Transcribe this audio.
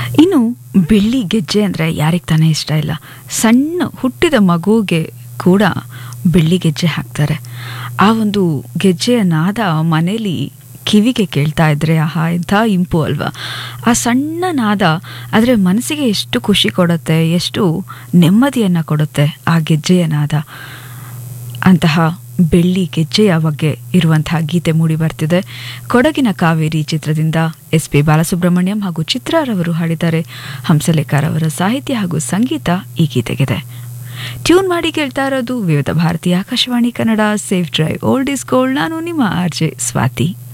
ಇನ್ನು ಬೆಳ್ಳಿ ಗೆಜ್ಜೆ ಅಂದರೆ ಯಾರಿಗೆ ತಾನೇ ಇಷ್ಟ ಇಲ್ಲ ಸಣ್ಣ ಹುಟ್ಟಿದ ಮಗುಗೆ ಕೂಡ ಬೆಳ್ಳಿ ಗೆಜ್ಜೆ ಹಾಕ್ತಾರೆ ಆ ಒಂದು ಗೆಜ್ಜೆಯ ನಾದ ಮನೇಲಿ ಕಿವಿಗೆ ಕೇಳ್ತಾ ಇದ್ರೆ ಆಹಾ ಎಂಥ ಇಂಪು ಅಲ್ವಾ ಆ ಸಣ್ಣ ನಾದ ಆದರೆ ಮನಸ್ಸಿಗೆ ಎಷ್ಟು ಖುಷಿ ಕೊಡುತ್ತೆ ಎಷ್ಟು ನೆಮ್ಮದಿಯನ್ನು ಕೊಡುತ್ತೆ ಆ ಗೆಜ್ಜೆಯ ನಾದ ಅಂತಹ ಬೆಳ್ಳಿ ಗೆಜ್ಜೆಯ ಬಗ್ಗೆ ಇರುವಂತಹ ಗೀತೆ ಮೂಡಿ ಬರ್ತಿದೆ ಕೊಡಗಿನ ಕಾವೇರಿ ಚಿತ್ರದಿಂದ ಎಸ್ ಪಿ ಬಾಲಸುಬ್ರಹ್ಮಣ್ಯಂ ಹಾಗೂ ಚಿತ್ರರವರು ಹಾಡಿದ್ದಾರೆ ಹಂಸಲೇಖರವರ ಸಾಹಿತ್ಯ ಹಾಗೂ ಸಂಗೀತ ಈ ಗೀತೆಗಿದೆ ಟ್ಯೂನ್ ಮಾಡಿ ಕೇಳ್ತಾ ಇರೋದು ವಿವಿಧ ಭಾರತೀಯ Akashvani Kannada safe drive old is gold ನಾನು ನಿಮ್ಮ ಆರ್ಜೆ ಸ್ವಾತಿ